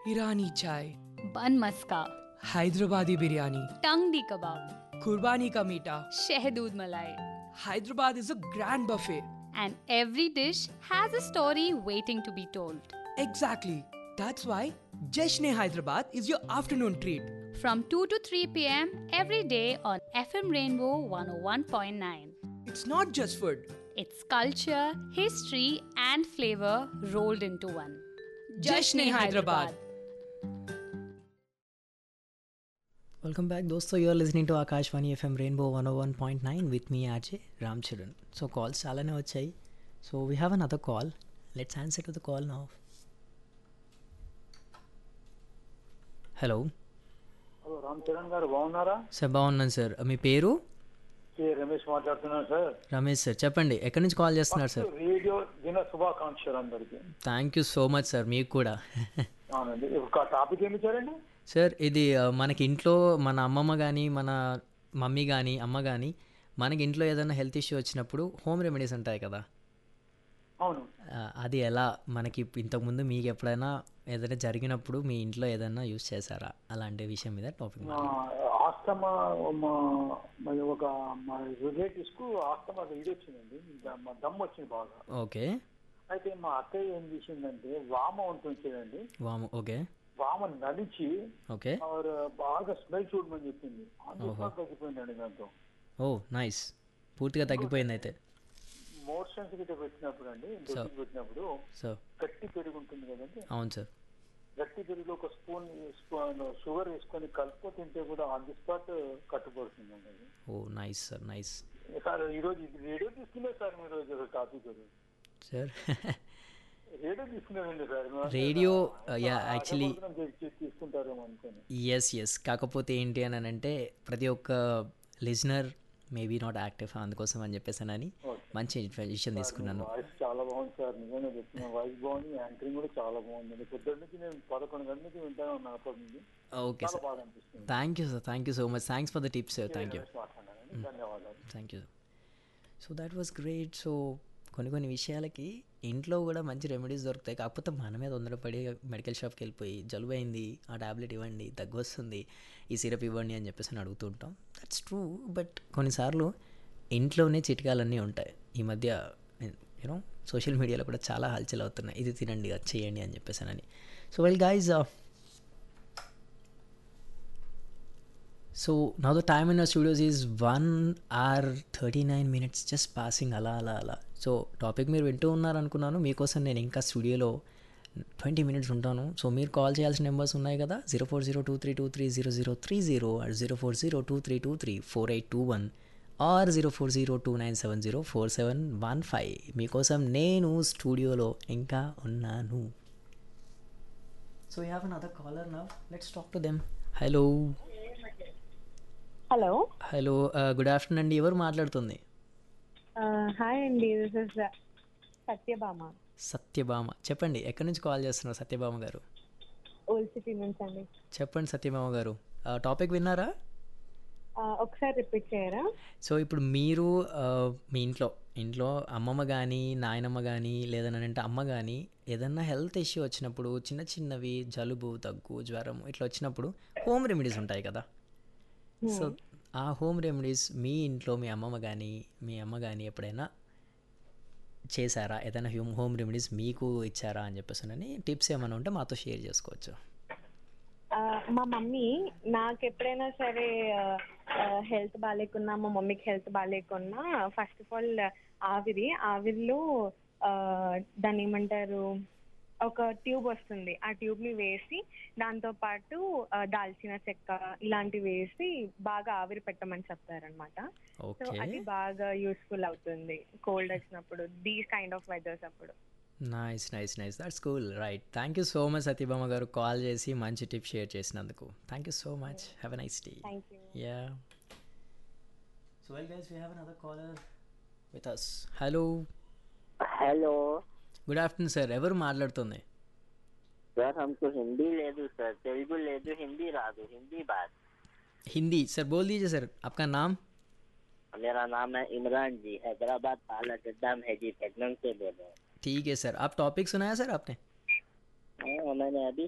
ईरानी चाय बन मस्का हैदराबादी बिरयानी टंग दी कबाब कुर्बानी का मीठा शहदूद मलाई Hyderabad is a grand buffet. and every dish has a story waiting to be told. Exactly. That's why Jeshne Hyderabad is your afternoon treat. From 2 to 3 pm every day on FM Rainbow 101.9. It's not just food. It's culture, history, and flavor rolled into one. Jashn-e Hyderabad. Welcome back దోస్తో you're listening to Akashvani FM rainbow one O one point nine with me RJ Ram Charan so calls చాలానే వచ్చాయి so we have another call let's answer to the call now hello hello Ram Charan garu బాగున్నారా sir బాగున్నాను sir మీ పేరు కే రమేష్ మాట్లాడుతున్నాను sir Ramesh sir చెప్పండి ఎక్కడి నుంచి call చేస్తున్నారు సార్ రేడియో దిన శుభాకాంక్షలు అందరికి thank you so much sir మీకు కూడా అవునండి ఒక టాపిక్ ఏమి ఇచ్చారండి సార్ ఇది ఆ, మనకి ఇంట్లో మన అమ్మమ్మ కానీ మన మమ్మీ కానీ అమ్మ కానీ మనకి ఇంట్లో ఏదైనా హెల్త్ ఇష్యూ వచ్చినప్పుడు హోమ్ రెమెడీస్ ఉంటాయి కదా అవును ఆ, అది ఎలా మనకి ఇంతకుముందు మీకు ఎప్పుడైనా ఏదైనా జరిగినప్పుడు మీ ఇంట్లో ఏదైనా యూస్ చేశారా అలాంటి విషయం మీద టాపిక్ మా ఆస్తమా మా మరి ఒక మా రిలేటివ్స్ కు ఆస్తమా ఇది వచ్చిందండి ద- మా దమ్ వచ్చింది బాగా ఓకే అయితే మా అత్తయ్య ఏం చేసిందంటే వామ ఉంటుంది చూడండి వాము ఓకే వామ నలిచి ఓకే ఆవిడ బాగా స్మెల్ చూడమని చెప్పింది అందుకు తగ్గిపోయిందండి దాంతో ఓ నైస్ పూర్తిగా తగ్గిపోయింది అయితే మోషన్స్ గిట్ట పెట్టినప్పుడు అండి దొడ్డికి పెట్టినప్పుడు సో గట్టి పెరుగు ఉంటుంది కదండి అవును సార్ గట్టి పెరుగులో ఒక స్పూన్ స్పూన్ షుగర్ వేసుకొని కలుపుకో తింటే కూడా ఆన్ ది స్పాట్ కట్టుబడుతుందండి అది oh nice sir nice sir ఈరోజు ఇది రేడియో తీసుకున్నారు సార్ మీరు ఈరోజు టాపిక్ సార్ రేడియో తీసుకున్నారండి సార్ రేడియో యా యాక్చువల్లీ తీసుకుంటారేమో అనుకోని ఎస్ ఎస్ కాకపోతే ఏంటి అని అంటే ప్రతి ఒక్క లిజనర్ మేబీ నాట్ యాక్టివ్ అందుకోసం అని చెప్పేసానని మంచి ఇన్ఫర్మేషన్ తీసుకున్నాను వాయిస్ చాలా బాగుంది సార్ నిజంగా చెప్తున్నా వాయిస్ బాగుంది యాంకరింగ్ కూడా చాలా బాగుంది పొద్దున్న నుంచి నేను పదకొండు గంటల నుంచి వింటానే ఉన్నాను అప్పటి నుంచి ఓకే చాలా సార్ బాగా అనిపిస్తుంది thank you sir thank you so much thanks for the tips sir thank you మాట్లాడాను ధన్యవాదాలు thank you so that was great so కొన్ని కొన్ని విషయాలకి ఇంట్లో కూడా మంచి రెమెడీస్ దొరుకుతాయి కాకపోతే మనమే తొందరపడి మెడికల్ షాప్కి వెళ్ళిపోయి జలుబు అయింది ఆ టాబ్లెట్ ఇవ్వండి దగ్గు వస్తుంది ఈ సిరప్ ఇవ్వండి అని చెప్పేసి అని అడుగుతూ ఉంటాం దట్స్ ట్రూ బట్ కొన్నిసార్లు ఇంట్లోనే చిట్కాలన్నీ ఉంటాయి ఈ మధ్య యూనో సోషల్ మీడియాలో కూడా చాలా హల్చల్ అవుతున్నాయి ఇది తినండి అది చేయండి అని చెప్పేసానని so well guys so now the time in our studios is one hour thirty nine minutes just passing అలా అలా అలా సో టాపిక్ మీరు వింటూ ఉన్నారనుకున్నాను మీకోసం నేను ఇంకా స్టూడియోలో ట్వంటీ మినిట్స్ ఉంటాను సో మీరు కాల్ చేయాల్సిన నెంబర్స్ ఉన్నాయి కదా zero four zero two three two three zero zero three zero or zero four zero two three two three four eight two one or zero four zero two nine seven zero four seven one five మీకోసం నేను స్టూడియోలో ఇంకా ఉన్నాను so you have another caller now let's talk to them hello hello hello good afternoon అండి ఎవరు మాట్లాడుతుంది hi అండి this is Satyabhama Satyabhama చెప్పండి ఎక్కడి నుంచి కాల్ చేస్తున్నారు సత్యభామ గారు ఓల్డ్ సిటీ నుంచి అండి చెప్పండి సత్యభామ గారు టాపిక్ విన్నారా ఆ, ఒకసారి రిపీట్ చేయరా సో ఇప్పుడు మీరు ఆ, మీ ఇంట్లో ఇంట్లో అమ్మమ్మ కానీ నాయనమ్మ కానీ లేదనంటే అమ్మ కానీ ఏదన్నా హెల్త్ ఇష్యూ వచ్చినప్పుడు చిన్న చిన్నవి జలుబు దగ్గు జ్వరం ఇట్లా వచ్చినప్పుడు హోమ్ రెమెడీస్ ఉంటాయి కదా సో ఆ హోమ్ రెమెడీస్ మీ ఇంట్లో మీ అమ్మమ్మ కానీ మీ అమ్మ కానీ ఎప్పుడైనా చేశారా ఏదైనా హోమ్ హోమ్ రెమెడీస్ మీకు ఇచ్చారా అని చెప్పేసి అని టిప్స్ ఏమైనా ఉంటే మాతో షేర్ చేసుకోవచ్చు ఆ, మా మమ్మీ నాకు ఎప్పుడైనా సరే హెల్త్ బాగాలేకున్నా మా మమ్మీకి హెల్త్ బాగాలేకున్నా ఫస్ట్ ఆఫ్ ఆల్ ఆవిరి ఆవిరిలో ఆ, దాన్ని ఏమంటారు ఒక ట్యూబ్ వస్తుంది ఆ ట్యూబ్ ని వేసి దాంతో పాటు ఆ, దాల్చిన చెక్క ఇలాంటివి వేసి బాగా ఆవిరి పెట్టమని చెప్తారనమాట సో ఓకే అది బాగా యూస్ఫుల్ అవుతుంది కోల్డ్ వచ్చినప్పుడు దీస్ కైండ్ ఆఫ్ వెదర్స్ అప్పుడు nice nice nice that's cool right thank you so much Satyabhama garu call చేసి మంచి టిప్ షేర్ చేసినందుకు thank you so much have a nice day thank you yeah so well guys we have another caller with us hello hello good afternoon sir ఎవరు మాట్లాడుతుంది sir हमको हिंदी ले दो sir Telugu ले दो हिंदी रा दो हिंदी बात हिंदी सर बोल दीजिए सर आपका नाम मेरा नाम है इमरान जी हैदराबाद पाला चड्डा में है जी प्रेगनेंट से बोल रहे हैं ठीक है सर आप टॉपिक सुनाया सर आपने हाँ, मैंने अभी